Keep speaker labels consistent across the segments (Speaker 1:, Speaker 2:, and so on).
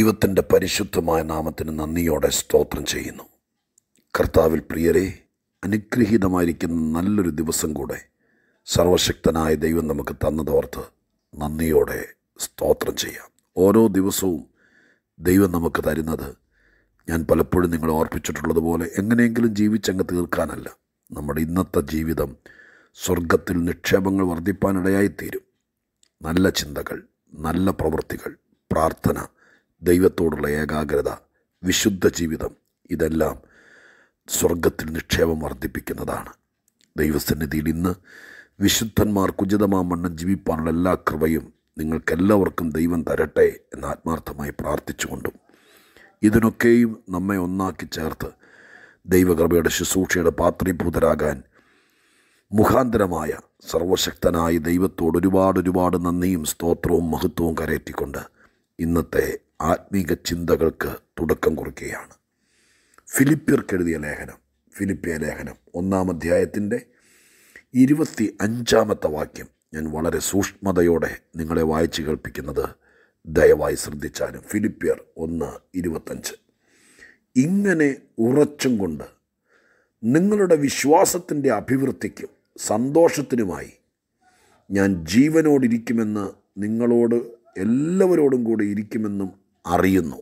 Speaker 1: ദൈവത്തിൻ്റെ പരിശുദ്ധമായ നാമത്തിന് നന്ദിയോടെ സ്തോത്രം ചെയ്യുന്നു കർത്താവിൽ പ്രിയരെ അനുഗ്രഹീതമായിരിക്കുന്ന നല്ലൊരു ദിവസം കൂടെ സർവശക്തനായ ദൈവം നമുക്ക് തന്നതോർത്ത് നന്ദിയോടെ സ്തോത്രം ചെയ്യാം ഓരോ ദിവസവും ദൈവം നമുക്ക് തരുന്നത് ഞാൻ പലപ്പോഴും നിങ്ങളെ ഓർപ്പിച്ചിട്ടുള്ളതുപോലെ എങ്ങനെയെങ്കിലും ജീവിച്ചങ്ങ് തീർക്കാനല്ല നമ്മുടെ ഇന്നത്തെ ജീവിതം സ്വർഗത്തിൽ നിക്ഷേപങ്ങൾ വർദ്ധിപ്പാനിടയായിത്തീരും നല്ല ചിന്തകൾ നല്ല പ്രവൃത്തികൾ പ്രാർത്ഥന ദൈവത്തോടുള്ള ഏകാഗ്രത വിശുദ്ധ ജീവിതം ഇതെല്ലാം സ്വർഗത്തിൽ നിക്ഷേപം വർദ്ധിപ്പിക്കുന്നതാണ് ദൈവസന്നിധിയിൽ ഇന്ന് വിശുദ്ധന്മാർക്ക് ഉചിതമാമണ്ണം ജീവിപ്പാനുള്ള എല്ലാ കൃപയും നിങ്ങൾക്കെല്ലാവർക്കും ദൈവം തരട്ടെ എന്ന് ആത്മാർത്ഥമായി പ്രാർത്ഥിച്ചുകൊണ്ടും ഇതിനൊക്കെയും നമ്മെ ഒന്നാക്കി ചേർത്ത് ദൈവകൃപയുടെ ശുശ്രൂഷയുടെ പാത്രീഭൂതരാകാൻ മുഖാന്തരമായ സർവശക്തനായ ദൈവത്തോട് ഒരുപാട് ഒരുപാട് നന്ദിയും സ്തോത്രവും മഹത്വവും കരയറ്റിക്കൊണ്ട് ഇന്നത്തെ ആത്മീക ചിന്തകൾക്ക് തുടക്കം കുറിക്കുകയാണ് ഫിലിപ്പിയർക്കെഴുതിയ ലേഖനം ഫിലിപ്പിയ ലേഖനം ഒന്നാം അധ്യായത്തിൻ്റെ ഇരുപത്തി അഞ്ചാമത്തെ വാക്യം ഞാൻ വളരെ സൂക്ഷ്മതയോടെ നിങ്ങളെ വായിച്ചു കേൾപ്പിക്കുന്നത് ദയവായി ശ്രദ്ധിച്ചാലും ഫിലിപ്പിയർ ഒന്ന് ഇരുപത്തഞ്ച് ഇങ്ങനെ ഉറച്ചും കൊണ്ട് നിങ്ങളുടെ വിശ്വാസത്തിൻ്റെ അഭിവൃദ്ധിക്കും സന്തോഷത്തിനുമായി ഞാൻ ജീവനോടിരിക്കുമെന്ന് നിങ്ങളോട് എല്ലാവരോടും കൂടി ഇരിക്കുമെന്നും അറിയുന്നു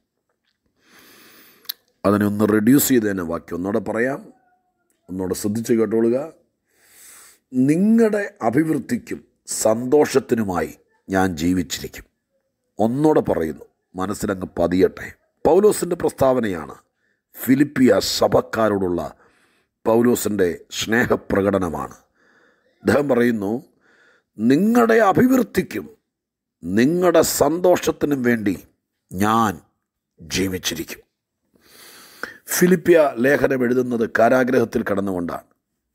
Speaker 1: അതിനെ ഒന്ന് റെഡ്യൂസ് ചെയ്ത് തന്നെ വാക്യം ഒന്നുകൂടെ പറയാം ഒന്നുകൂടെ ശ്രദ്ധിച്ച് കേട്ടോളുക നിങ്ങളുടെ അഭിവൃദ്ധിക്കും സന്തോഷത്തിനുമായി ഞാൻ ജീവിച്ചിരിക്കും ഒന്നുകൂടെ പറയുന്നു മനസ്സിലങ്ങ് പതിയട്ടെ പൗലോസിൻ്റെ പ്രസ്താവനയാണ് ഫിലിപ്പിയ സഭക്കാരോടുള്ള പൗലോസിൻ്റെ സ്നേഹപ്രകടനമാണ് അദ്ദേഹം പറയുന്നു നിങ്ങളുടെ അഭിവൃദ്ധിക്കും നിങ്ങളുടെ സന്തോഷത്തിനും വേണ്ടി ഞാൻ ജീവിച്ചിരിക്കും ഫിലിപ്പിയ ലേഖനം എഴുതുന്നത് കാരാഗ്രഹത്തിൽ കടന്നുകൊണ്ടാണ്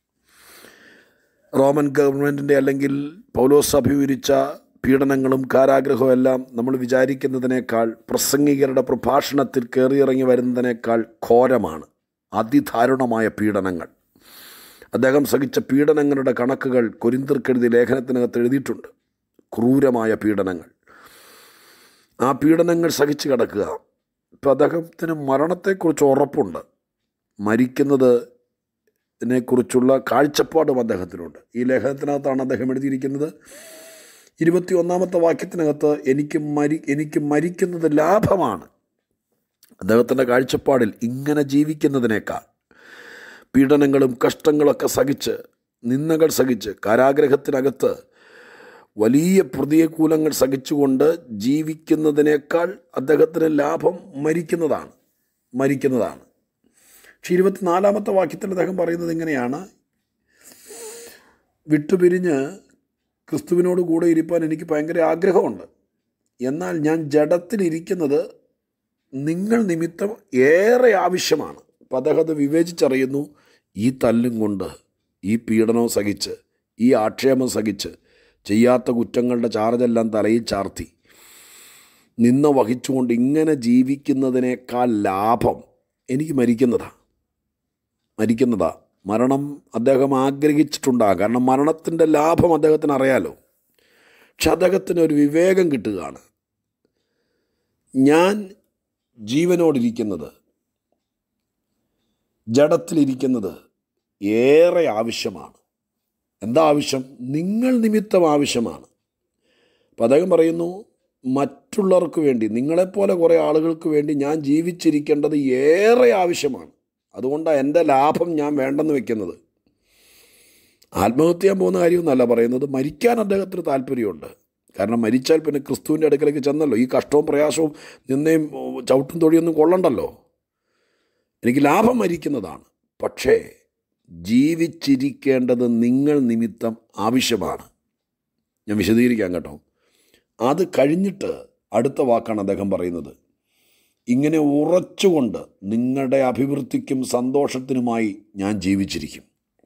Speaker 1: റോമൻ ഗവൺമെൻറ്റിൻ്റെ അല്ലെങ്കിൽ പൗലോസ് അഭിമുഖിച്ച പീഡനങ്ങളും കാരാഗ്രഹവും എല്ലാം നമ്മൾ വിചാരിക്കുന്നതിനേക്കാൾ പ്രസംഗികരുടെ പ്രഭാഷണത്തിൽ കയറിയിറങ്ങി വരുന്നതിനേക്കാൾ ഘോരമാണ് അതിദാരുണമായ പീഡനങ്ങൾ അദ്ദേഹം സഹിച്ച പീഡനങ്ങളുടെ കണക്കുകൾ കൊരിന്തിർക്കെഴുതി ലേഖനത്തിനകത്ത് എഴുതിയിട്ടുണ്ട് ക്രൂരമായ പീഡനങ്ങൾ ആ പീഡനങ്ങൾ സഹിച്ച് കിടക്കുക ഇപ്പം അദ്ദേഹത്തിന് മരണത്തെക്കുറിച്ച് ഉറപ്പുണ്ട് മരിക്കുന്നത് ഇതിനെക്കുറിച്ചുള്ള കാഴ്ചപ്പാടും അദ്ദേഹത്തിനുണ്ട് ഈ ലേഖനത്തിനകത്താണ് അദ്ദേഹം എഴുതിയിരിക്കുന്നത് ഇരുപത്തി ഒന്നാമത്തെ വാക്യത്തിനകത്ത് എനിക്ക് മരി എനിക്ക് മരിക്കുന്നത് ലാഭമാണ് അദ്ദേഹത്തിൻ്റെ കാഴ്ചപ്പാടിൽ ഇങ്ങനെ ജീവിക്കുന്നതിനേക്കാൾ പീഡനങ്ങളും കഷ്ടങ്ങളൊക്കെ സഹിച്ച് നിന്ദകൾ സഹിച്ച് കാരാഗ്രഹത്തിനകത്ത് വലിയ പ്രതികൂലങ്ങൾ സഹിച്ചുകൊണ്ട് ജീവിക്കുന്നതിനേക്കാൾ അദ്ദേഹത്തിന് ലാഭം മരിക്കുന്നതാണ് മരിക്കുന്നതാണ് പക്ഷെ ഇരുപത്തിനാലാമത്തെ വാക്യത്തിൽ അദ്ദേഹം പറയുന്നത് ഇങ്ങനെയാണ് വിട്ടുപിരിഞ്ഞ് ക്രിസ്തുവിനോട് കൂടെ ഇരിപ്പാൻ എനിക്ക് ഭയങ്കര ആഗ്രഹമുണ്ട് എന്നാൽ ഞാൻ ജഡത്തിലിരിക്കുന്നത് നിങ്ങൾ നിമിത്തം ഏറെ ആവശ്യമാണ് അപ്പം അദ്ദേഹം അത് വിവേചിച്ചറിയുന്നു ഈ തല്ലും കൊണ്ട് ഈ പീഡനവും സഹിച്ച് ഈ ആക്ഷേപം സഹിച്ച് ചെയ്യാത്ത കുറ്റങ്ങളുടെ ചാർജെല്ലാം തലയിൽ ചാർത്തി നിന്ന വഹിച്ചുകൊണ്ട് ഇങ്ങനെ ജീവിക്കുന്നതിനേക്കാൾ ലാഭം എനിക്ക് മരിക്കുന്നതാ മരിക്കുന്നതാ മരണം അദ്ദേഹം ആഗ്രഹിച്ചിട്ടുണ്ടാകും കാരണം മരണത്തിൻ്റെ ലാഭം അദ്ദേഹത്തിന് അറിയാലോ പക്ഷെ അദ്ദേഹത്തിന് ഒരു വിവേകം കിട്ടുകയാണ് ഞാൻ ജീവനോടിരിക്കുന്നത് ജഡത്തിലിരിക്കുന്നത് ഏറെ ആവശ്യമാണ് എന്താ ആവശ്യം നിങ്ങൾ നിമിത്തം ആവശ്യമാണ് അപ്പം അദ്ദേഹം പറയുന്നു മറ്റുള്ളവർക്ക് വേണ്ടി നിങ്ങളെപ്പോലെ കുറേ ആളുകൾക്ക് വേണ്ടി ഞാൻ ജീവിച്ചിരിക്കേണ്ടത് ഏറെ ആവശ്യമാണ് അതുകൊണ്ടാണ് എൻ്റെ ലാഭം ഞാൻ വേണ്ടെന്ന് വെക്കുന്നത് ആത്മഹത്യ ചെയ്യാൻ പോകുന്ന കാര്യമൊന്നുമല്ല പറയുന്നത് മരിക്കാൻ അദ്ദേഹത്തിന് താല്പര്യമുണ്ട് കാരണം മരിച്ചാൽ പിന്നെ ക്രിസ്തുവിൻ്റെ അടുക്കലേക്ക് ചെന്നല്ലോ ഈ കഷ്ടവും പ്രയാസവും നിന്നേയും ചവിട്ടും തൊഴിയൊന്നും കൊള്ളണ്ടല്ലോ എനിക്ക് ലാഭം മരിക്കുന്നതാണ് പക്ഷേ ജീവിച്ചിരിക്കേണ്ടത് നിങ്ങൾ നിമിത്തം ആവശ്യമാണ് ഞാൻ വിശദീകരിക്കാം കേട്ടോ അത് കഴിഞ്ഞിട്ട് അടുത്ത വാക്കാണ് അദ്ദേഹം പറയുന്നത് ഇങ്ങനെ ഉറച്ചുകൊണ്ട് നിങ്ങളുടെ അഭിവൃദ്ധിക്കും സന്തോഷത്തിനുമായി ഞാൻ ജീവിച്ചിരിക്കും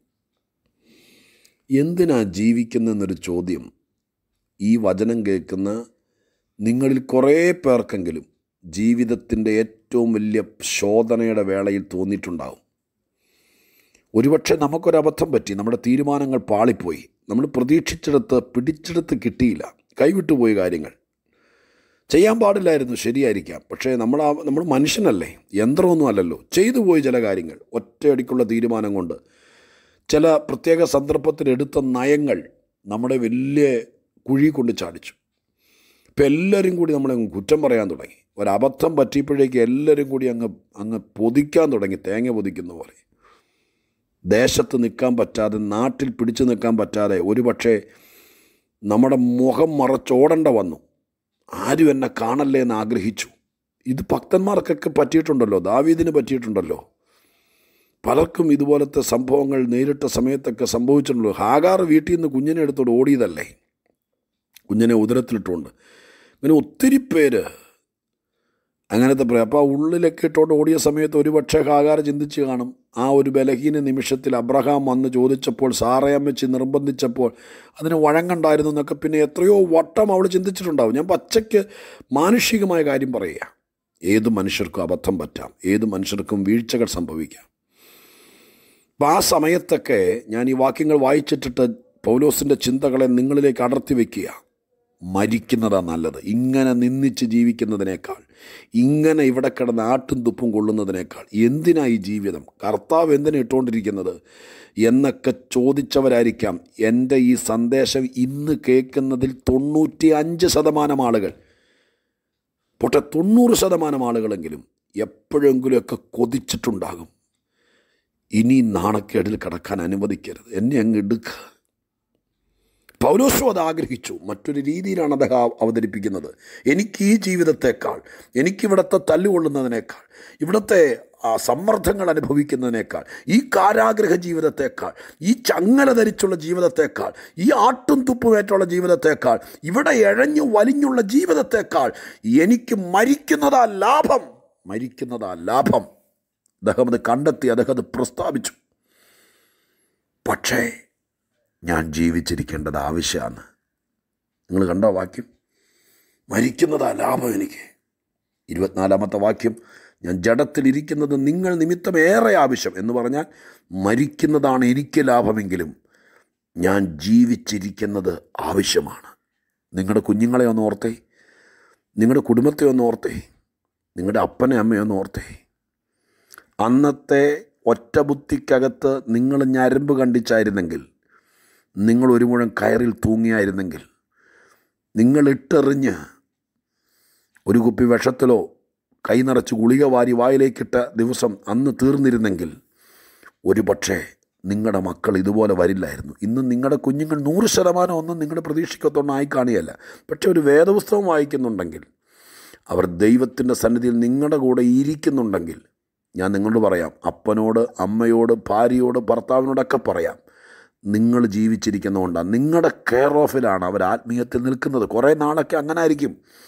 Speaker 1: എന്തിനാ ജീവിക്കുന്നതെന്നൊരു ചോദ്യം ഈ വചനം കേൾക്കുന്ന നിങ്ങളിൽ കുറേ പേർക്കെങ്കിലും ജീവിതത്തിൻ്റെ ഏറ്റവും വലിയ ശോധനയുടെ വേളയിൽ തോന്നിയിട്ടുണ്ടാവും ഒരുപക്ഷെ നമുക്കൊരബദ്ധം പറ്റി നമ്മുടെ തീരുമാനങ്ങൾ പാളിപ്പോയി നമ്മൾ പ്രതീക്ഷിച്ചെടുത്ത് പിടിച്ചെടുത്ത് കിട്ടിയില്ല കൈവിട്ടുപോയി കാര്യങ്ങൾ ചെയ്യാൻ പാടില്ലായിരുന്നു ശരിയായിരിക്കാം പക്ഷേ നമ്മൾ ആ നമ്മൾ മനുഷ്യനല്ലേ യന്ത്രമൊന്നും അല്ലല്ലോ ചെയ്തു പോയി ചില കാര്യങ്ങൾ ഒറ്റയടിക്കുള്ള തീരുമാനം കൊണ്ട് ചില പ്രത്യേക സന്ദർഭത്തിൽ എടുത്ത നയങ്ങൾ നമ്മുടെ വലിയ കുഴി കൊണ്ട് ചാടിച്ചു ഇപ്പം എല്ലാവരും കൂടി നമ്മളെ അങ്ങ് കുറ്റം പറയാൻ തുടങ്ങി ഒരബദ്ധം പറ്റിയപ്പോഴേക്ക് എല്ലാവരും കൂടി അങ്ങ് അങ്ങ് പൊതിക്കാൻ തുടങ്ങി തേങ്ങ പൊതിക്കുന്ന പോലെ ദേശത്ത് നിൽക്കാൻ പറ്റാതെ നാട്ടിൽ പിടിച്ചു നിൽക്കാൻ പറ്റാതെ ഒരുപക്ഷെ നമ്മുടെ മുഖം മറച്ചോടേണ്ട വന്നു ആരും എന്നെ കാണല്ലേ എന്ന് ആഗ്രഹിച്ചു ഇത് ഭക്തന്മാർക്കൊക്കെ പറ്റിയിട്ടുണ്ടല്ലോ ദാവീദിന് പറ്റിയിട്ടുണ്ടല്ലോ പലർക്കും ഇതുപോലത്തെ സംഭവങ്ങൾ നേരിട്ട സമയത്തൊക്കെ സംഭവിച്ചിട്ടുണ്ടല്ലോ ഹാഗാർ വീട്ടിൽ നിന്ന് കുഞ്ഞിനെ എടുത്തോട് ഓടിയതല്ലേ കുഞ്ഞിനെ ഉദരത്തിലിട്ടുകൊണ്ട് അങ്ങനെ ഒത്തിരി പേര് അങ്ങനത്തെ പറയാം അപ്പോൾ ആ ഉള്ളിലൊക്കെ ഇട്ടുകൊണ്ട് ഓടിയ സമയത്ത് ഒരു പക്ഷേ ഹാഗാർ ചിന്തിച്ച് കാണും ആ ഒരു ബലഹീന നിമിഷത്തിൽ അബ്രഹാം വന്ന് ചോദിച്ചപ്പോൾ സാറയം വെച്ച് നിർബന്ധിച്ചപ്പോൾ അതിന് വഴങ്ങണ്ടായിരുന്നു എന്നൊക്കെ പിന്നെ എത്രയോ വട്ടം അവൾ ചിന്തിച്ചിട്ടുണ്ടാവും ഞാൻ പച്ചയ്ക്ക് മാനുഷികമായ കാര്യം പറയുക ഏത് മനുഷ്യർക്കും അബദ്ധം പറ്റാം ഏത് മനുഷ്യർക്കും വീഴ്ചകൾ സംഭവിക്കാം അപ്പം ആ സമയത്തൊക്കെ ഞാൻ ഈ വാക്യങ്ങൾ വായിച്ചിട്ടിട്ട് പൗലോസിൻ്റെ ചിന്തകളെ നിങ്ങളിലേക്ക് അടർത്തി വയ്ക്കുക മരിക്കുന്നതാണ് നല്ലത് ഇങ്ങനെ നിന്ദിച്ച് ജീവിക്കുന്നതിനേക്കാൾ ഇങ്ങനെ ഇവിടെ കിടന്ന് ആട്ടും തുപ്പും കൊള്ളുന്നതിനേക്കാൾ എന്തിനാ ഈ ജീവിതം കർത്താവ് എന്തിനാ ഇട്ടുകൊണ്ടിരിക്കുന്നത് എന്നൊക്കെ ചോദിച്ചവരായിരിക്കാം എൻ്റെ ഈ സന്ദേശം ഇന്ന് കേൾക്കുന്നതിൽ തൊണ്ണൂറ്റി അഞ്ച് ശതമാനം ആളുകൾ പോട്ടെ തൊണ്ണൂറ് ശതമാനം ആളുകളെങ്കിലും എപ്പോഴെങ്കിലുമൊക്കെ കൊതിച്ചിട്ടുണ്ടാകും ഇനി നാണക്കേടിൽ കിടക്കാൻ അനുവദിക്കരുത് എന്നെ അങ്ങ് എടുക്കുക പൗലോസും അത് ആഗ്രഹിച്ചു മറ്റൊരു രീതിയിലാണ് അദ്ദേഹം അവതരിപ്പിക്കുന്നത് എനിക്ക് ഈ ജീവിതത്തെക്കാൾ എനിക്കിവിടുത്തെ തല്ലുകൊള്ളുന്നതിനേക്കാൾ ഇവിടുത്തെ ആ സമ്മർദ്ദങ്ങൾ അനുഭവിക്കുന്നതിനേക്കാൾ ഈ കാരാഗ്രഹ ജീവിതത്തെക്കാൾ ഈ ചങ്ങല ധരിച്ചുള്ള ജീവിതത്തെക്കാൾ ഈ ആട്ടും തുപ്പുമേറ്റുള്ള ജീവിതത്തെക്കാൾ ഇവിടെ എഴഞ്ഞു വലിഞ്ഞുള്ള ജീവിതത്തെക്കാൾ എനിക്ക് മരിക്കുന്നതാ ലാഭം മരിക്കുന്നതാ ലാഭം അദ്ദേഹം അത് കണ്ടെത്തി അദ്ദേഹം അത് പ്രസ്താവിച്ചു പക്ഷേ ഞാൻ ജീവിച്ചിരിക്കേണ്ടത് ആവശ്യമാണ് നിങ്ങൾ കണ്ടോ വാക്യം മരിക്കുന്നതാ ലാഭം എനിക്ക് ഇരുപത്തിനാലാമത്തെ വാക്യം ഞാൻ ജഡത്തിലിരിക്കുന്നത് നിങ്ങൾ നിമിത്തം ഏറെ ആവശ്യം എന്ന് പറഞ്ഞാൽ മരിക്കുന്നതാണ് എനിക്ക് ലാഭമെങ്കിലും ഞാൻ ജീവിച്ചിരിക്കുന്നത് ആവശ്യമാണ് നിങ്ങളുടെ കുഞ്ഞുങ്ങളെ ഒന്ന് ഓർത്തേ നിങ്ങളുടെ കുടുംബത്തെ ഒന്ന് ഓർത്തേ നിങ്ങളുടെ അപ്പനെ അമ്മയെ ഒന്ന് ഓർത്തേ അന്നത്തെ ഒറ്റ ബുദ്ധിക്കകത്ത് നിങ്ങൾ ഞരമ്പ് കണ്ടിച്ചായിരുന്നെങ്കിൽ നിങ്ങൾ ഒരു മുഴം കയറിൽ തൂങ്ങിയായിരുന്നെങ്കിൽ നിങ്ങൾ ഇട്ടെറിഞ്ഞ് ഒരു കുപ്പി വിഷത്തിലോ കൈ നിറച്ച് ഗുളിക വാരി വായിലേക്കിട്ട ദിവസം അന്ന് തീർന്നിരുന്നെങ്കിൽ ഒരു പക്ഷേ നിങ്ങളുടെ മക്കൾ ഇതുപോലെ വരില്ലായിരുന്നു ഇന്ന് നിങ്ങളുടെ കുഞ്ഞുങ്ങൾ നൂറ് ശതമാനം ഒന്നും നിങ്ങളുടെ പ്രതീക്ഷിക്കത്തൊന്നായി കാണുകയല്ല പക്ഷേ ഒരു വേദപുസ്തകം വായിക്കുന്നുണ്ടെങ്കിൽ അവർ ദൈവത്തിൻ്റെ സന്നിധിയിൽ നിങ്ങളുടെ കൂടെ ഇരിക്കുന്നുണ്ടെങ്കിൽ ഞാൻ നിങ്ങളോട് പറയാം അപ്പനോട് അമ്മയോട് ഭാര്യയോട് ഭർത്താവിനോടൊക്കെ പറയാം നിങ്ങൾ ജീവിച്ചിരിക്കുന്നതുകൊണ്ടാണ് നിങ്ങളുടെ കെയർ ഓഫിലാണ് അവർ ആത്മീയത്തിൽ നിൽക്കുന്നത് കുറേ നാളൊക്കെ അങ്ങനെ ആയിരിക്കും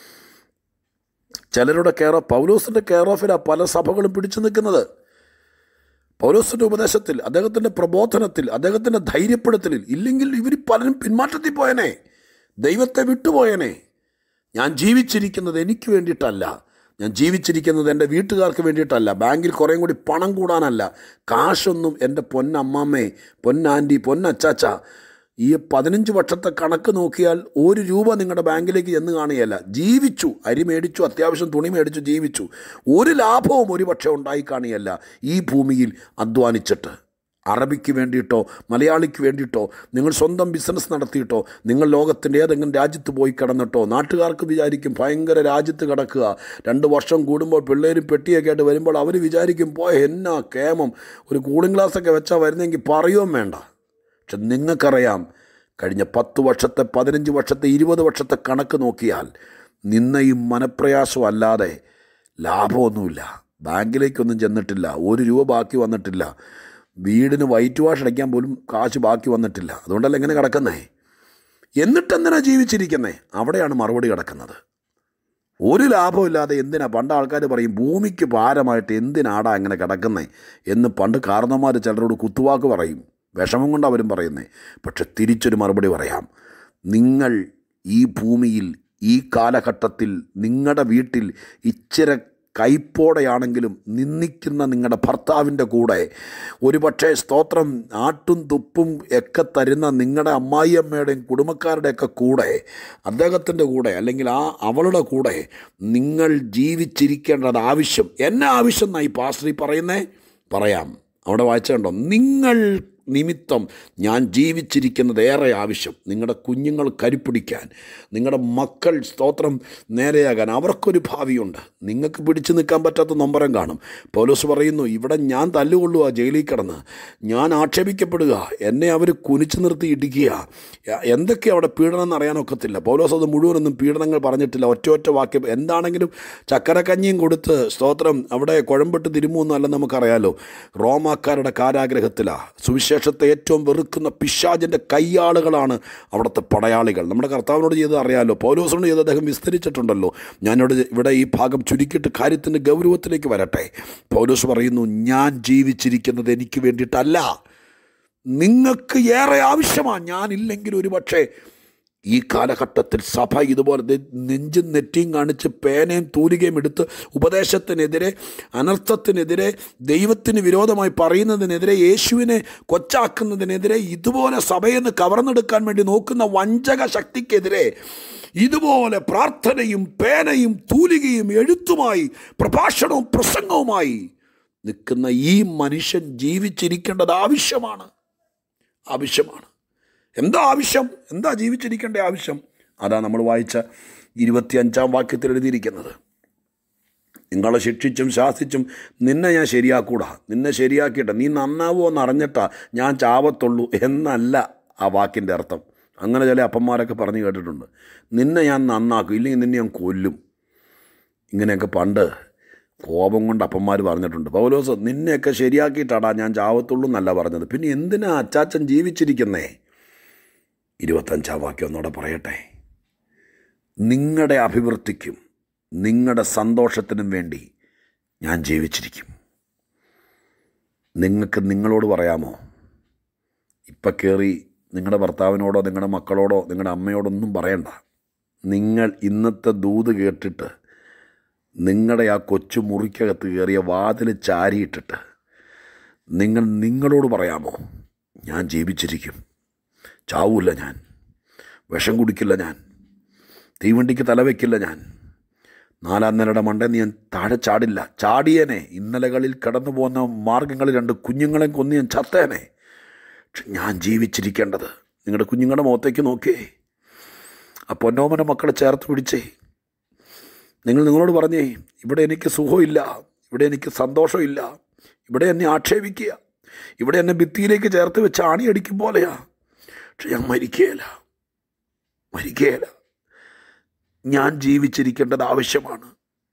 Speaker 1: ചിലരുടെ കെയർ ഓഫ് പൗലോസിൻ്റെ കെയർ ഓഫിലാണ് പല സഭകളും പിടിച്ചു നിൽക്കുന്നത് പൗലോസിൻ്റെ ഉപദേശത്തിൽ അദ്ദേഹത്തിൻ്റെ പ്രബോധനത്തിൽ അദ്ദേഹത്തിൻ്റെ ധൈര്യപ്പെടുത്തലിൽ ഇല്ലെങ്കിൽ ഇവർ പലരും പിന്മാറ്റത്തിൽ പോയനെ ദൈവത്തെ വിട്ടുപോയനെ ഞാൻ ജീവിച്ചിരിക്കുന്നത് എനിക്ക് വേണ്ടിയിട്ടല്ല ഞാൻ ജീവിച്ചിരിക്കുന്നത് എൻ്റെ വീട്ടുകാർക്ക് വേണ്ടിയിട്ടല്ല ബാങ്കിൽ കുറേയും കൂടി പണം കൂടാനല്ല കാശൊന്നും എൻ്റെ പൊന്നമ്മമ്മേ പൊന്നാൻറ്റി പൊന്നച്ചാച്ച ഈ പതിനഞ്ച് വർഷത്തെ കണക്ക് നോക്കിയാൽ ഒരു രൂപ നിങ്ങളുടെ ബാങ്കിലേക്ക് ചെന്ന് കാണുകയല്ല ജീവിച്ചു അരി മേടിച്ചു അത്യാവശ്യം തുണി മേടിച്ചു ജീവിച്ചു ഒരു ലാഭവും ഒരു പക്ഷേ ഉണ്ടായി കാണുകയല്ല ഈ ഭൂമിയിൽ അധ്വാനിച്ചിട്ട് അറബിക്ക് വേണ്ടിയിട്ടോ മലയാളിക്ക് വേണ്ടിയിട്ടോ നിങ്ങൾ സ്വന്തം ബിസിനസ് നടത്തിയിട്ടോ നിങ്ങൾ ലോകത്തിൻ്റെ ഏതെങ്കിലും രാജ്യത്ത് പോയി കിടന്നിട്ടോ നാട്ടുകാർക്ക് വിചാരിക്കും ഭയങ്കര രാജ്യത്ത് കിടക്കുക രണ്ട് വർഷം കൂടുമ്പോൾ പിള്ളേരും പെട്ടിയൊക്കെ ആയിട്ട് വരുമ്പോൾ അവർ വിചാരിക്കും പോയ എന്നാ കേമം ഒരു കൂളിംഗ് ഗ്ലാസ്സൊക്കെ വെച്ചാൽ വരുന്നെങ്കിൽ പറയുകയും വേണ്ട പക്ഷെ നിങ്ങൾക്കറിയാം കഴിഞ്ഞ പത്ത് വർഷത്തെ പതിനഞ്ച് വർഷത്തെ ഇരുപത് വർഷത്തെ കണക്ക് നോക്കിയാൽ നിന്നയും മനപ്രയാസവും അല്ലാതെ ലാഭമൊന്നുമില്ല ബാങ്കിലേക്കൊന്നും ചെന്നിട്ടില്ല ഒരു രൂപ ബാക്കി വന്നിട്ടില്ല വീടിന് വൈറ്റ് വാഷ് അടയ്ക്കാൻ പോലും കാശ് ബാക്കി വന്നിട്ടില്ല അതുകൊണ്ടല്ല എങ്ങനെ കിടക്കുന്നേ എന്നിട്ടെന്തിനാ ജീവിച്ചിരിക്കുന്നേ അവിടെയാണ് മറുപടി കിടക്കുന്നത് ഒരു ലാഭമില്ലാതെ എന്തിനാ പണ്ട് ആൾക്കാർ പറയും ഭൂമിക്ക് ഭാരമായിട്ട് എന്തിനാടാ അങ്ങനെ കിടക്കുന്നേ എന്ന് പണ്ട് കാരണന്മാർ ചിലരോട് കുത്തുവാക്ക് പറയും വിഷമം കൊണ്ട് അവരും പറയുന്നേ പക്ഷെ തിരിച്ചൊരു മറുപടി പറയാം നിങ്ങൾ ഈ ഭൂമിയിൽ ഈ കാലഘട്ടത്തിൽ നിങ്ങളുടെ വീട്ടിൽ ഇച്ചിരി കൈപ്പോടെയാണെങ്കിലും നിന്ദിക്കുന്ന നിങ്ങളുടെ ഭർത്താവിൻ്റെ കൂടെ ഒരുപക്ഷെ സ്തോത്രം ആട്ടും തുപ്പും ഒക്കെ തരുന്ന നിങ്ങളുടെ അമ്മായിയമ്മയുടെയും കുടുംബക്കാരുടെയൊക്കെ കൂടെ അദ്ദേഹത്തിൻ്റെ കൂടെ അല്ലെങ്കിൽ ആ അവളുടെ കൂടെ നിങ്ങൾ ജീവിച്ചിരിക്കേണ്ടത് ആവശ്യം എന്നെ ആവശ്യം എന്നായി പാസ്റ്ററി പറയുന്നേ പറയാം അവിടെ വായിച്ചുണ്ടോ നിങ്ങൾ നിമിത്തം ഞാൻ ജീവിച്ചിരിക്കുന്നത് ഏറെ ആവശ്യം നിങ്ങളുടെ കുഞ്ഞുങ്ങൾ കരുപ്പിടിക്കാൻ നിങ്ങളുടെ മക്കൾ സ്തോത്രം നേരെയാകാൻ അവർക്കൊരു ഭാവിയുണ്ട് നിങ്ങൾക്ക് പിടിച്ചു നിൽക്കാൻ പറ്റാത്ത നൊമ്പരം കാണും പൗലോസ് പറയുന്നു ഇവിടെ ഞാൻ തല്ലുകൊള്ളുക ജയിലിൽ കിടന്ന് ഞാൻ ആക്ഷേപിക്കപ്പെടുക എന്നെ അവർ കുനിച്ചു നിർത്തി ഇടിക്കുക എന്തൊക്കെ അവിടെ പീഡനം എന്ന് അറിയാനൊക്കത്തില്ല പൗലോസ് അത് മുഴുവനൊന്നും പീഡനങ്ങൾ പറഞ്ഞിട്ടില്ല ഒറ്റ ഒറ്റ വാക്യം എന്താണെങ്കിലും ചക്കരക്കഞ്ഞിയും കൊടുത്ത് സ്തോത്രം അവിടെ കുഴമ്പിട്ട് തിരുമൂന്നല്ല നമുക്കറിയാലോ റോമാക്കാരുടെ കാരാഗ്രഹത്തിലാണ് സുവിശേഷത്തെ ഏറ്റവും വെറുക്കുന്ന പിശാചിൻ്റെ കയ്യാളുകളാണ് അവിടുത്തെ പടയാളികൾ നമ്മുടെ കർത്താവിനോട് ചെയ്തത് അറിയാമല്ലോ പൗലോസിനോട് ചെയ്ത് അദ്ദേഹം വിസ്തരിച്ചിട്ടുണ്ടല്ലോ ഞാനിവിടെ ഇവിടെ ഈ ഭാഗം ചുരുക്കിയിട്ട് കാര്യത്തിൻ്റെ ഗൗരവത്തിലേക്ക് വരട്ടെ പൗലോസ് പറയുന്നു ഞാൻ ജീവിച്ചിരിക്കുന്നത് എനിക്ക് വേണ്ടിയിട്ടല്ല നിങ്ങൾക്ക് ഏറെ ആവശ്യമാണ് ഞാനില്ലെങ്കിൽ ഒരു പക്ഷേ ഈ കാലഘട്ടത്തിൽ സഭ ഇതുപോലെ ദേ നെഞ്ചും നെറ്റിയും കാണിച്ച് പേനയും തൂലികയും എടുത്ത് ഉപദേശത്തിനെതിരെ അനർത്ഥത്തിനെതിരെ ദൈവത്തിന് വിരോധമായി പറയുന്നതിനെതിരെ യേശുവിനെ കൊച്ചാക്കുന്നതിനെതിരെ ഇതുപോലെ സഭയെന്ന് കവർന്നെടുക്കാൻ വേണ്ടി നോക്കുന്ന വഞ്ചക ശക്തിക്കെതിരെ ഇതുപോലെ പ്രാർത്ഥനയും പേനയും തൂലികയും എഴുത്തുമായി പ്രഭാഷണവും പ്രസംഗവുമായി നിൽക്കുന്ന ഈ മനുഷ്യൻ ജീവിച്ചിരിക്കേണ്ടത് ആവശ്യമാണ് ആവശ്യമാണ് എന്താ ആവശ്യം എന്താ ജീവിച്ചിരിക്കേണ്ട ആവശ്യം അതാ നമ്മൾ വായിച്ച ഇരുപത്തിയഞ്ചാം വാക്യത്തിൽ എഴുതിയിരിക്കുന്നത് നിങ്ങളെ ശിക്ഷിച്ചും ശാസിച്ചും നിന്നെ ഞാൻ ശരിയാക്കൂടാ നിന്നെ ശരിയാക്കിയിട്ട് നീ നന്നാവോ എന്ന് അറിഞ്ഞിട്ടാ ഞാൻ ചാവത്തുള്ളൂ എന്നല്ല ആ വാക്കിൻ്റെ അർത്ഥം അങ്ങനെ ചില അപ്പന്മാരൊക്കെ പറഞ്ഞു കേട്ടിട്ടുണ്ട് നിന്നെ ഞാൻ നന്നാക്കും ഇല്ലെങ്കിൽ നിന്നെ ഞാൻ കൊല്ലും ഇങ്ങനെയൊക്കെ പണ്ട് കോപം കൊണ്ട് അപ്പന്മാർ പറഞ്ഞിട്ടുണ്ട് പൗലോസ് നിന്നെയൊക്കെ ശരിയാക്കിയിട്ടാടാ ഞാൻ ചാവത്തുള്ളൂ എന്നല്ല പറഞ്ഞത് പിന്നെ എന്തിനാ അച്ചാച്ചൻ ജീവിച്ചിരിക്കുന്നേ ഇരുപത്തഞ്ചാം വാക്യം ഒന്നുകൂടെ പറയട്ടെ നിങ്ങളുടെ അഭിവൃദ്ധിക്കും നിങ്ങളുടെ സന്തോഷത്തിനും വേണ്ടി ഞാൻ ജീവിച്ചിരിക്കും നിങ്ങൾക്ക് നിങ്ങളോട് പറയാമോ ഇപ്പം കയറി നിങ്ങളുടെ ഭർത്താവിനോടോ നിങ്ങളുടെ മക്കളോടോ നിങ്ങളുടെ അമ്മയോടൊന്നും പറയണ്ട നിങ്ങൾ ഇന്നത്തെ ദൂത് കേട്ടിട്ട് നിങ്ങളുടെ ആ കൊച്ചു മുറിക്കകത്ത് കയറിയ വാതിൽ ചാരിയിട്ടിട്ട് നിങ്ങൾ നിങ്ങളോട് പറയാമോ ഞാൻ ജീവിച്ചിരിക്കും ചാവൂല്ല ഞാൻ വിഷം കുടിക്കില്ല ഞാൻ തീവണ്ടിക്ക് തലവെക്കില്ല ഞാൻ നാലാം നിലയുടെ മണ്ടെന്ന് ഞാൻ താഴെ ചാടില്ല ചാടിയേനെ ഇന്നലകളിൽ കടന്നു പോകുന്ന മാർഗങ്ങളിൽ രണ്ട് കുഞ്ഞുങ്ങളെ കൊന്ന് ഞാൻ ചത്തേനെ പക്ഷെ ഞാൻ ജീവിച്ചിരിക്കേണ്ടത് നിങ്ങളുടെ കുഞ്ഞുങ്ങളുടെ മുഖത്തേക്ക് നോക്കിയേ ആ പൊന്നോമന മക്കളെ ചേർത്ത് പിടിച്ചേ നിങ്ങൾ നിങ്ങളോട് പറഞ്ഞേ ഇവിടെ എനിക്ക് സുഖമില്ല ഇവിടെ എനിക്ക് സന്തോഷമില്ല ഇവിടെ എന്നെ ആക്ഷേപിക്കുക ഇവിടെ എന്നെ ഭിത്തിയിലേക്ക് ചേർത്ത് വെച്ച് ആണിയടിക്കും പോലെയാ പക്ഷെ ഞാൻ മരിക്കുകയില്ല മരിക്കുകയില്ല ഞാൻ ജീവിച്ചിരിക്കേണ്ടത് ആവശ്യമാണ്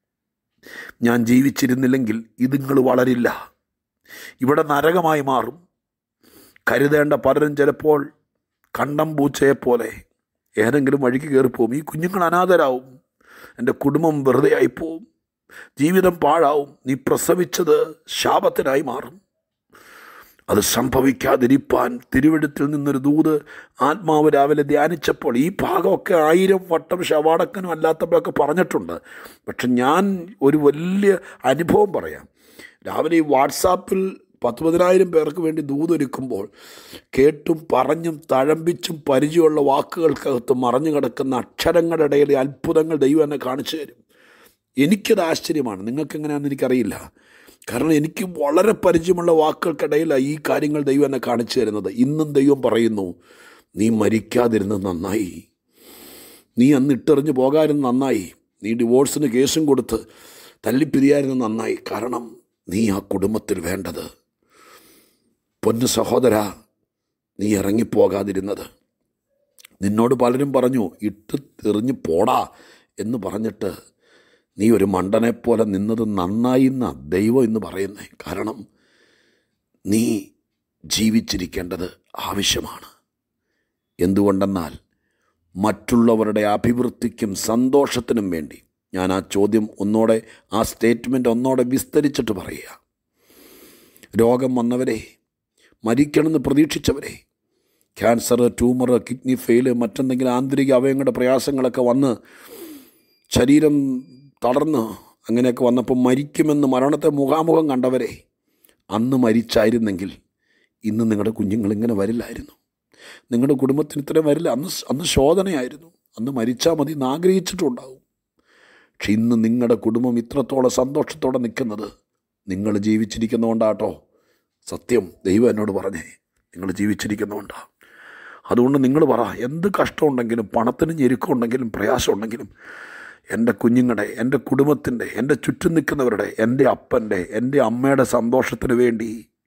Speaker 1: ഞാൻ ജീവിച്ചിരുന്നില്ലെങ്കിൽ ഇതുങ്ങൾ വളരില്ല ഇവിടെ നരകമായി മാറും കരുതേണ്ട പലരും ചിലപ്പോൾ കണ്ടം പൂച്ചയെപ്പോലെ ഏതെങ്കിലും വഴിക്ക് കയറിപ്പോവും ഈ കുഞ്ഞുങ്ങൾ അനാഥരാവും എൻ്റെ കുടുംബം വെറുതെ ആയിപ്പോവും ജീവിതം പാഴാവും നീ പ്രസവിച്ചത് ശാപത്തിനായി മാറും അത് സംഭവിക്കാതിരിപ്പാൻ തിരുവെടുത്തിൽ നിന്നൊരു ദൂത് ആത്മാവ് രാവിലെ ധ്യാനിച്ചപ്പോൾ ഈ ഭാഗമൊക്കെ ആയിരം വട്ടം ശവാടക്കനും അല്ലാത്തപ്പോഴൊക്കെ പറഞ്ഞിട്ടുണ്ട് പക്ഷെ ഞാൻ ഒരു വലിയ അനുഭവം പറയാം രാവിലെ ഈ വാട്സാപ്പിൽ പത്ത് പതിനായിരം പേർക്ക് വേണ്ടി ദൂതൊരുക്കുമ്പോൾ കേട്ടും പറഞ്ഞും തഴമ്പിച്ചും പരിചയമുള്ള വാക്കുകൾക്കകത്ത് മറഞ്ഞു കിടക്കുന്ന അക്ഷരങ്ങളുടെ ഇടയിൽ അത്ഭുതങ്ങൾ ദൈവം എന്നെ കാണിച്ചു തരും എനിക്കത് ആശ്ചര്യമാണ് നിങ്ങൾക്ക് എങ്ങനെയാണെന്ന് എനിക്കറിയില്ല കാരണം എനിക്ക് വളരെ പരിചയമുള്ള വാക്കുകൾക്കിടയിലാണ് ഈ കാര്യങ്ങൾ ദൈവം എന്നെ കാണിച്ചു തരുന്നത് ഇന്നും ദൈവം പറയുന്നു നീ മരിക്കാതിരുന്നത് നന്നായി നീ അന്ന് ഇട്ടെറിഞ്ഞ് പോകാതിരുന്നത് നന്നായി നീ ഡിവോഴ്സിന് കേസും കൊടുത്ത് തല്ലിപ്പിരിയായിരുന്നത് നന്നായി കാരണം നീ ആ കുടുംബത്തിൽ വേണ്ടത് പൊന്നു സഹോദര നീ ഇറങ്ങിപ്പോകാതിരുന്നത് നിന്നോട് പലരും പറഞ്ഞു ഇട്ട് എറിഞ്ഞ് പോടാ എന്ന് പറഞ്ഞിട്ട് നീ ഒരു മണ്ടനെ പോലെ നിന്നത് നന്നായി എന്നാ ദൈവം എന്ന് പറയുന്നേ കാരണം നീ ജീവിച്ചിരിക്കേണ്ടത് ആവശ്യമാണ് എന്തുകൊണ്ടെന്നാൽ മറ്റുള്ളവരുടെ അഭിവൃദ്ധിക്കും സന്തോഷത്തിനും വേണ്ടി ഞാൻ ആ ചോദ്യം ഒന്നോടെ ആ സ്റ്റേറ്റ്മെൻ്റ് ഒന്നോടെ വിസ്തരിച്ചിട്ട് പറയുക രോഗം വന്നവരെ മരിക്കണമെന്ന് പ്രതീക്ഷിച്ചവരെ ക്യാൻസർ ട്യൂമർ കിഡ്നി ഫെയില് മറ്റെന്തെങ്കിലും ആന്തരിക അവയവങ്ങളുടെ പ്രയാസങ്ങളൊക്കെ വന്ന് ശരീരം തളർന്ന് അങ്ങനെയൊക്കെ വന്നപ്പോൾ മരിക്കുമെന്ന് മരണത്തെ മുഖാമുഖം കണ്ടവരെ അന്ന് മരിച്ചായിരുന്നെങ്കിൽ ഇന്ന് നിങ്ങളുടെ കുഞ്ഞുങ്ങൾ ഇങ്ങനെ വരില്ലായിരുന്നു നിങ്ങളുടെ കുടുംബത്തിന് ഇത്രയും വരില്ല അന്ന് സ്- അന്ന് ശോധനയായിരുന്നു അന്ന് മരിച്ചാൽ മതി എന്ന് ആഗ്രഹിച്ചിട്ടുണ്ടാവും പക്ഷെ ഇന്ന് നിങ്ങളുടെ കുടുംബം ഇത്രത്തോളം സന്തോഷത്തോടെ നിൽക്കുന്നത് നിങ്ങൾ ജീവിച്ചിരിക്കുന്നതുകൊണ്ടാട്ടോ സത്യം ദൈവം എന്നോട് പറഞ്ഞേ നിങ്ങൾ ജീവിച്ചിരിക്കുന്നതുകൊണ്ടാണ് അതുകൊണ്ട് നിങ്ങൾ പറ എന്ത് കഷ്ടമുണ്ടെങ്കിലും പണത്തിന് ഞെരുക്കമുണ്ടെങ്കിലും പ്രയാസമുണ്ടെങ്കിലും എൻ്റെ കുഞ്ഞുങ്ങളുടെ എൻ്റെ കുടുംബത്തിൻ്റെ എൻ്റെ ചുറ്റും നിൽക്കുന്നവരുടെ എൻ്റെ അപ്പൻ്റെ എൻ്റെ അമ്മയുടെ സന്തോഷത്തിന് വേണ്ടി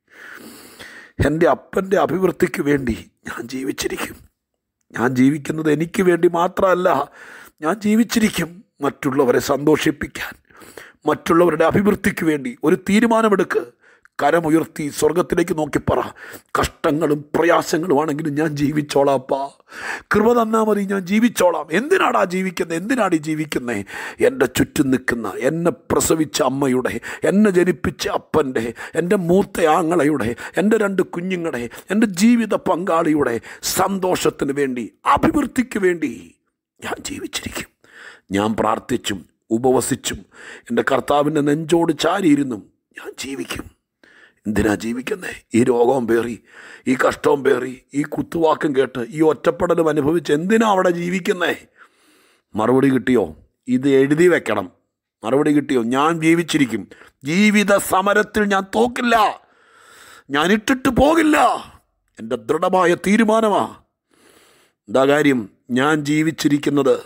Speaker 1: എൻ്റെ അപ്പൻ്റെ അഭിവൃദ്ധിക്ക് വേണ്ടി ഞാൻ ജീവിച്ചിരിക്കും ഞാൻ ജീവിക്കുന്നത് എനിക്ക് വേണ്ടി മാത്രമല്ല ഞാൻ ജീവിച്ചിരിക്കും മറ്റുള്ളവരെ സന്തോഷിപ്പിക്കാൻ മറ്റുള്ളവരുടെ അഭിവൃദ്ധിക്ക് വേണ്ടി ഒരു തീരുമാനമെടുക്ക് കരമുയർത്തി സ്വർഗത്തിലേക്ക് നോക്കി പറ കഷ്ടങ്ങളും പ്രയാസങ്ങളുമാണെങ്കിലും ഞാൻ ജീവിച്ചോളാപ്പാ കൃപ തന്നാ മതി ഞാൻ ജീവിച്ചോളാം എന്തിനാടാ ജീവിക്കുന്നത് എന്തിനാണ് ഈ ജീവിക്കുന്നത് എൻ്റെ ചുറ്റും നിൽക്കുന്ന എന്നെ പ്രസവിച്ച അമ്മയുടെ എന്നെ ജനിപ്പിച്ച അപ്പൻ്റെ എൻ്റെ മൂത്ത ആങ്ങളയുടെ എൻ്റെ രണ്ട് കുഞ്ഞുങ്ങളുടെ എൻ്റെ ജീവിത പങ്കാളിയുടെ സന്തോഷത്തിന് വേണ്ടി അഭിവൃദ്ധിക്ക് വേണ്ടി ഞാൻ ജീവിച്ചിരിക്കും ഞാൻ പ്രാർത്ഥിച്ചും ഉപവസിച്ചും എൻ്റെ കർത്താവിൻ്റെ നെഞ്ചോട് ചാരിയിരുന്നും ഞാൻ ജീവിക്കും എന്തിനാ ജീവിക്കുന്നേ ഈ രോഗവും പേറി ഈ കഷ്ടവും പേറി ഈ കുത്തുവാക്കും കേട്ട് ഈ ഒറ്റപ്പെടലും അനുഭവിച്ച് എന്തിനാ അവിടെ ജീവിക്കുന്നേ മറുപടി കിട്ടിയോ ഇത് എഴുതി വെക്കണം മറുപടി കിട്ടിയോ ഞാൻ ജീവിച്ചിരിക്കും ജീവിത സമരത്തിൽ ഞാൻ തോക്കില്ല ഞാൻ ഇട്ടിട്ട് പോകില്ല എൻ്റെ ദൃഢമായ തീരുമാനമാ എന്താ കാര്യം ഞാൻ ജീവിച്ചിരിക്കുന്നത്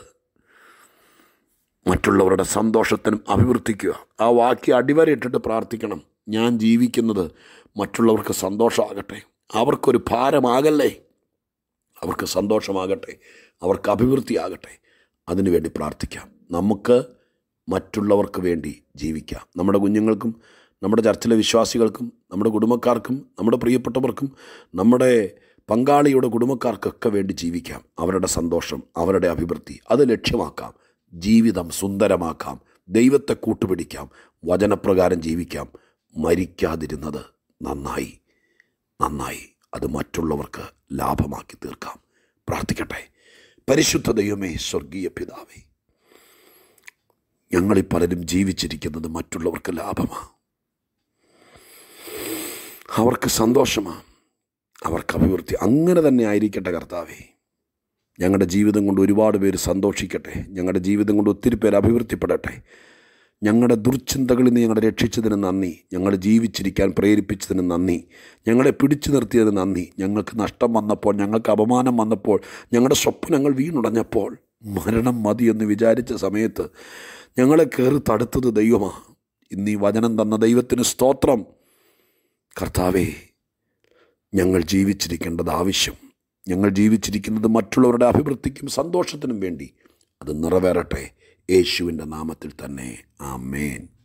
Speaker 1: മറ്റുള്ളവരുടെ സന്തോഷത്തിനും അഭിവൃദ്ധിക്കുക ആ വാക്യ അടിവരയിട്ടിട്ട് പ്രാർത്ഥിക്കണം ഞാൻ ജീവിക്കുന്നത് മറ്റുള്ളവർക്ക് സന്തോഷമാകട്ടെ അവർക്കൊരു ഭാരമാകല്ലേ അവർക്ക് സന്തോഷമാകട്ടെ അവർക്ക് അഭിവൃദ്ധിയാകട്ടെ അതിനുവേണ്ടി പ്രാർത്ഥിക്കാം നമുക്ക് മറ്റുള്ളവർക്ക് വേണ്ടി ജീവിക്കാം നമ്മുടെ കുഞ്ഞുങ്ങൾക്കും നമ്മുടെ ചർച്ചിലെ വിശ്വാസികൾക്കും നമ്മുടെ കുടുംബക്കാർക്കും നമ്മുടെ പ്രിയപ്പെട്ടവർക്കും നമ്മുടെ പങ്കാളിയുടെ കുടുംബക്കാർക്കൊക്കെ വേണ്ടി ജീവിക്കാം അവരുടെ സന്തോഷം അവരുടെ അഭിവൃദ്ധി അത് ലക്ഷ്യമാക്കാം ജീവിതം സുന്ദരമാക്കാം ദൈവത്തെ കൂട്ടുപിടിക്കാം വചനപ്രകാരം ജീവിക്കാം മരിക്കാതിരുന്നത് നന്നായി നന്നായി അത് മറ്റുള്ളവർക്ക് ലാഭമാക്കി തീർക്കാം പ്രാർത്ഥിക്കട്ടെ പരിശുദ്ധ ദൈവമേ സ്വർഗീയ പിതാവേ ഞങ്ങളിൽ പലരും ജീവിച്ചിരിക്കുന്നത് മറ്റുള്ളവർക്ക് ലാഭമാണ് അവർക്ക് സന്തോഷമാണ് അവർക്ക് അഭിവൃദ്ധി അങ്ങനെ തന്നെ ആയിരിക്കട്ടെ കർത്താവേ ഞങ്ങളുടെ ജീവിതം കൊണ്ട് ഒരുപാട് പേര് സന്തോഷിക്കട്ടെ ഞങ്ങളുടെ ജീവിതം കൊണ്ട് ഒത്തിരി പേര് അഭിവൃദ്ധിപ്പെടട്ടെ ഞങ്ങളുടെ ദുർചിന്തകളിൽ നിന്ന് ഞങ്ങളെ രക്ഷിച്ചതിന് നന്ദി ഞങ്ങൾ ജീവിച്ചിരിക്കാൻ പ്രേരിപ്പിച്ചതിന് നന്ദി ഞങ്ങളെ പിടിച്ചു നിർത്തിയതിന് നന്ദി ഞങ്ങൾക്ക് നഷ്ടം വന്നപ്പോൾ ഞങ്ങൾക്ക് അപമാനം വന്നപ്പോൾ ഞങ്ങളുടെ സ്വപ്നങ്ങൾ വീണുടഞ്ഞപ്പോൾ മരണം മതി എന്ന് വിചാരിച്ച സമയത്ത് ഞങ്ങളെ കയറി തടുത്തത് ദൈവമാണ് ഇന്ന് ഈ വചനം തന്ന ദൈവത്തിന് സ്തോത്രം കർത്താവേ ഞങ്ങൾ ജീവിച്ചിരിക്കേണ്ടത് ആവശ്യം ഞങ്ങൾ ജീവിച്ചിരിക്കുന്നത് മറ്റുള്ളവരുടെ അഭിവൃദ്ധിക്കും സന്തോഷത്തിനും വേണ്ടി അത് നിറവേറട്ടെ യേശുവിൻ്റെ നാമത്തിൽ തന്നെ ആമേൻ